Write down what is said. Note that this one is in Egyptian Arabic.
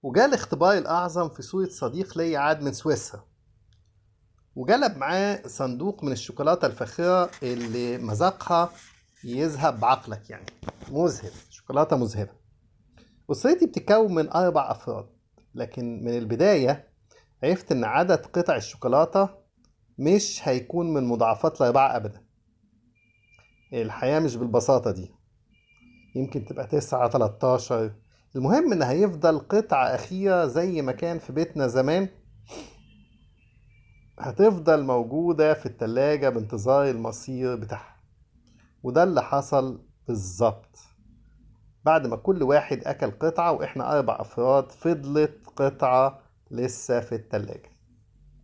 وجاء الاختبار الأعظم في صورة صديق لي عاد من سويسرا وجلب معاه صندوق من الشوكولاتة الفاخرة اللي مذاقها يذهب بعقلك يعني مذهب شوكولاتة مذهبة أسرتي بتتكون من أربع أفراد لكن من البداية عرفت إن عدد قطع الشوكولاتة مش هيكون من مضاعفات الأربعة أبدا الحياة مش بالبساطة دي يمكن تبقى تسعة تلاتاشر المهم إن هيفضل قطعة أخيرة زي ما كان في بيتنا زمان هتفضل موجودة في التلاجة بانتظار المصير بتاعها وده اللي حصل بالظبط بعد ما كل واحد أكل قطعة وإحنا أربع أفراد فضلت قطعة لسه في التلاجة